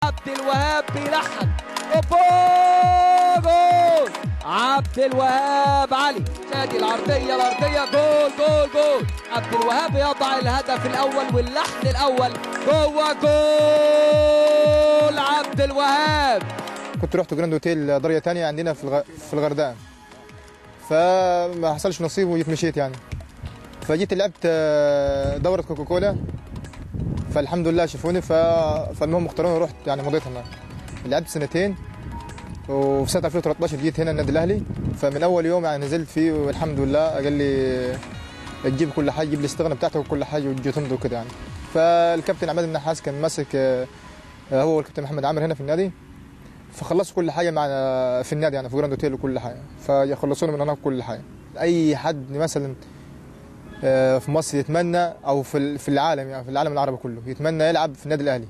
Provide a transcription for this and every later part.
عبد الوهاب بيلحن اوبا جول عبد الوهاب علي شادي العرضيه الارضيه جول جول جول عبد الوهاب يضع الهدف الاول واللحن الاول جوه جول عبد الوهاب كنت رحت جراند اوتيل قريه تانية عندنا في الغ... في الغردقه فما حصلش نصيب وجيت مشيت يعني فجيت لعبت آه، دوره كوكاكولا فالحمد لله شافوني ف... فالمهم اختاروني ورحت يعني مضيت هناك لعبت سنتين وفي سنه 2013 جيت هنا النادي الاهلي فمن اول يوم يعني نزلت فيه والحمد لله قال لي تجيب كل حاجه جيب الاستغنى بتاعتك وكل حاجه وتجي تمضي وكده يعني فالكابتن عماد النحاس كان ماسك آه، هو والكابتن محمد عامر هنا في النادي فخلصوا كل حاجه معنا في النادي يعني في جراند اوتيل وكل حاجه فيخلصونا من هناك كل حاجه اي حد مثلا آه، في مصر يتمنى او في ال- في العالم يعني في العالم العربي كله يتمنى يلعب في النادي الاهلي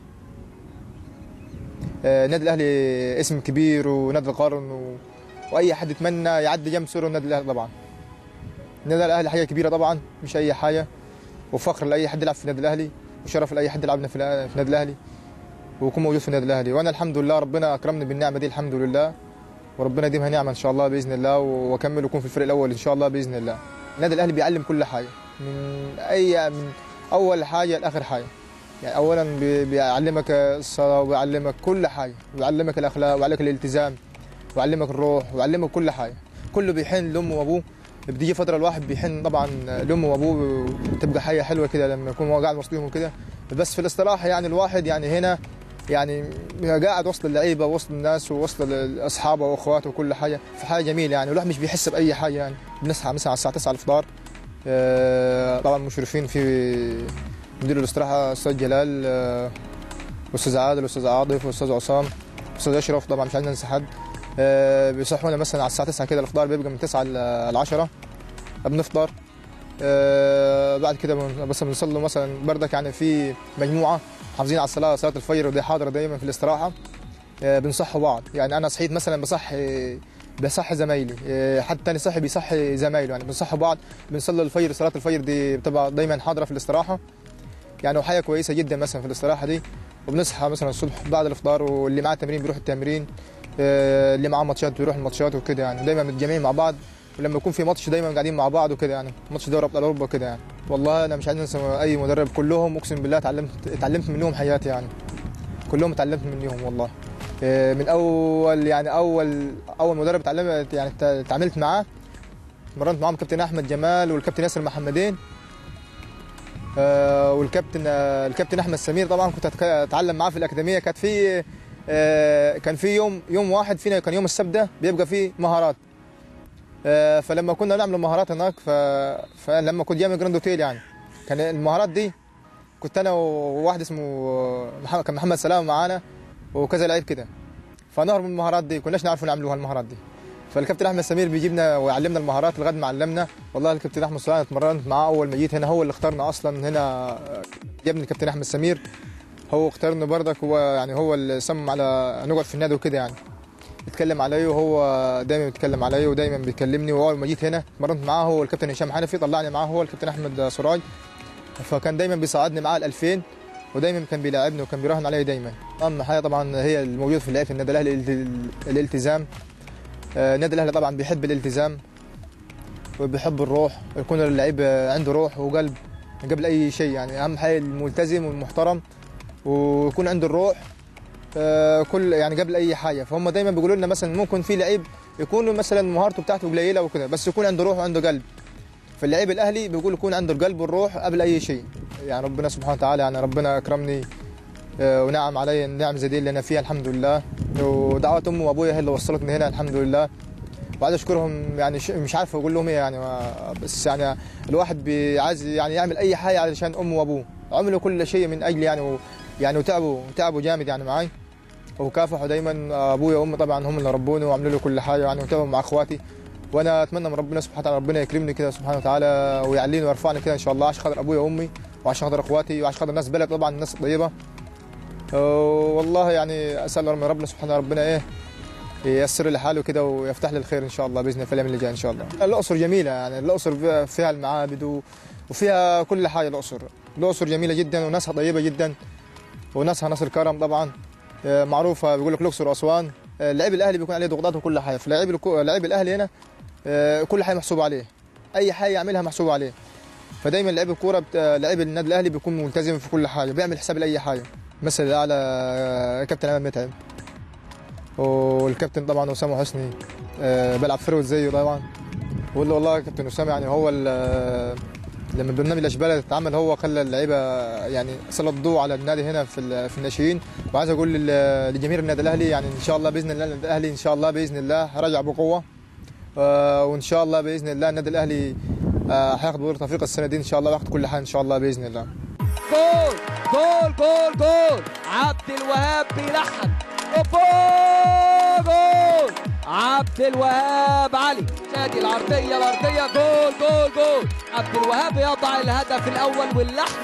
آه، النادي الاهلي اسم كبير ونادي القرن و... واي حد يتمنى يعدي جنب سوره النادي الاهلي طبعا النادي الاهلي حاجه كبيره طبعا مش اي حاجه وفخر لاي حد يلعب في النادي الاهلي وشرف لاي حد يلعب في الأ- في النادي الاهلي ويكون موجود في النادي الاهلي وانا الحمد لله ربنا اكرمني بالنعمه دي الحمد لله وربنا يديمها نعمه ان شاء الله باذن الله واكمل واكون في الفريق الاول ان شاء الله باذن الله النادي الاهلي بيعلم كل حاجه من اي من اول حاجه لاخر حاجه يعني اولا بي- بيعلمك الصلاه وبيعلمك كل حاجه ويعلمك الاخلاق ويعلمك الالتزام ويعلمك الروح ويعلمك كل حاجه كله بيحن لامه وابوه بتيجي فتره الواحد بيحن طبعا لامه وابوه تبقى حاجه حلوه كده لما يكون هو قاعد وسطهم كده بس في الاستراحه يعني الواحد يعني هنا يعني قاعد وسط اللعيبه وسط الناس ووسط ال- اصحابه واخواته وكل حاجه في حاجه جميله يعني الواحد مش بيحس باي حاجه يعني بنصحى مثلا على الساعه 9 الفطار آه، طبعا مشرفين في مدير الاستراحه استاذ جلال آه، استاذ عادل استاذ عاطف استاذ عصام استاذ اشرف طبعا مش عايزين ننسى حد آه، بيصحونا مثلا على الساعه 9 كده الافطار بيبقى من 9 ل 10 بنفطر آه، بعد كده بن- بس بنصلي مثلا بردك يعني في مجموعه حافظين على الصلاه صلاه الفجر ودي حاضره دايما في الاستراحه آه، بنصحوا بعض يعني انا صحيت مثلا بصحي بصحي زمايلي آه، حد تاني صحي بيصحي زمايله يعني بنصحوا بعض بنصلي الفجر صلاه الفجر دي بتبقى دايما حاضره في الاستراحه يعني وحاجه كويسه جدا مثلا في الاستراحه دي وبنصحى مثلا الصبح بعد الافطار واللي معاه تمرين بيروح التمرين آه، اللي معاه ماتشات بيروح الماتشات وكده يعني دايما متجمعين مع بعض ولما يكون في ماتش دايما قاعدين مع بعض وكده يعني ماتش دوري ابطال اوروبا كده يعني والله انا مش عايز انسى اي مدرب كلهم اقسم بالله اتعلمت اتعلمت منهم حياتي يعني كلهم اتعلمت منهم والله آه، من اول يعني اول اول مدرب اتعلمت يعني اتعاملت معاه مرنت معاهم الكابتن احمد جمال والكابتن ياسر محمدين آه، والكابتن آه، الكابتن احمد سمير طبعا كنت أتك- اتعلم معاه في الاكاديميه كانت في آه، كان في يوم يوم واحد فينا كان يوم السبت ده بيبقى فيه مهارات آه، فلما كنا نعمل مهارات هناك ف... فلما كنت جاي من جراند اوتيل يعني كان المهارات دي كنت انا وواحد اسمه محمد كان محمد سلام معانا وكذا لعيب كده فنهرب من المهارات دي كناش نعرف نعملوها المهارات دي فالكابتن احمد سمير بيجيبنا ويعلمنا المهارات لغايه ما علمنا والله الكابتن احمد سلام اتمرنت معاه اول ما جيت هنا هو اللي اختارنا اصلا هنا جابني الكابتن احمد سمير هو اختارني بردك هو يعني هو اللي صمم على نقعد في النادي وكده يعني بيتكلم عليا وهو دايما بيتكلم عليا ودايما بيكلمني واول ما جيت هنا اتمرنت معاه هو الكابتن هشام حنفي طلعني معاه هو الكابتن احمد سراج فكان دايما بيساعدني معاه ال 2000 ودايما كان بيلاعبني وكان بيراهن عليا دايما اهم حاجه طبعا هي الموجود في اللعب في النادي الاهلي الالت- الالتزام آه، النادي الاهلي طبعا بيحب الالتزام وبيحب الروح يكون اللعيب عنده روح وقلب قبل اي شيء يعني اهم حاجه الملتزم والمحترم ويكون عنده الروح آه، كل يعني قبل اي حاجه فهم دايما بيقولوا لنا مثلا ممكن في لعيب يكون مثلا مهارته بتاعته قليله وكده بس يكون عنده روح وعنده قلب فاللعيب الاهلي بيقول يكون عنده القلب والروح قبل اي شيء يعني ربنا سبحانه وتعالى يعني ربنا اكرمني آه، ونعم علي النعم زي دي اللي انا فيها الحمد لله ودعوات امي وابويا هي اللي وصلتني هنا الحمد لله وعايز اشكرهم يعني ش- مش عارف اقول لهم ايه يعني ما- بس يعني الواحد بي- عايز يعني يعمل اي حاجه علشان امه وابوه عملوا كل شيء من اجلي يعني و يعني وتعبوا تعبوا جامد يعني معي وكافحوا دايما ابويا وامي طبعا هم اللي ربوني وعملوا لي كل حاجه يعني وتعبوا مع اخواتي وانا اتمنى من ربنا سبحانه وتعالى ربنا يكرمني كده سبحانه وتعالى ويعليني ويرفعني كده ان شاء الله عشان خاطر ابويا وامي وعشان خاطر اخواتي وعشان خاطر الناس بلد طبعا الناس الطيبه أه، والله يعني اسال من ربنا سبحانه ربنا ايه ييسر لي حاله كده ويفتح لي الخير ان شاء الله باذن الله في الايام اللي جايه ان شاء الله. الاقصر جميله يعني الاقصر فيها المعابد و- وفيها كل حاجه الاقصر. الاقصر جميله جدا وناسها طيبه جدا وناسها ناس الكرم طبعا آه، معروفه بيقول لك الاقصر واسوان آه، لعيب الاهلي بيكون عليه ضغوطات وكل حاجه فلاعب الكو- لعيب الاهلي هنا آه، كل حاجه محسوبه عليه اي حاجه يعملها محسوبه عليه فدايما لعيب الكوره بت... لعيب النادي الاهلي بيكون ملتزم في كل حاجه بيعمل حساب لاي حاجه مثل الاعلى آه، كابتن عماد متعب والكابتن طبعا اسامه حسني آه، بيلعب فروت زيه طبعا بقول له والله يا كابتن اسامه يعني هو ال- لما برنامج الاشبال اتعمل هو خلى اللعيبه يعني سلط الضوء على النادي هنا في ال- في الناشئين وعايز اقول لل- لجماهير النادي الاهلي يعني ان شاء الله باذن الله النادي الاهلي ان شاء الله باذن الله راجع بقوه آه، وان شاء الله باذن الله النادي الاهلي آه، هياخد بطوله افريقيا السنه دي ان شاء الله وياخد كل حاجه ان شاء الله باذن الله جول جول جول جول عبد الوهاب بيلحن اوبا جول عبد الوهاب علي شادي العرضيه الارضيه جول جول جول عبد الوهاب يضع الهدف الاول واللحن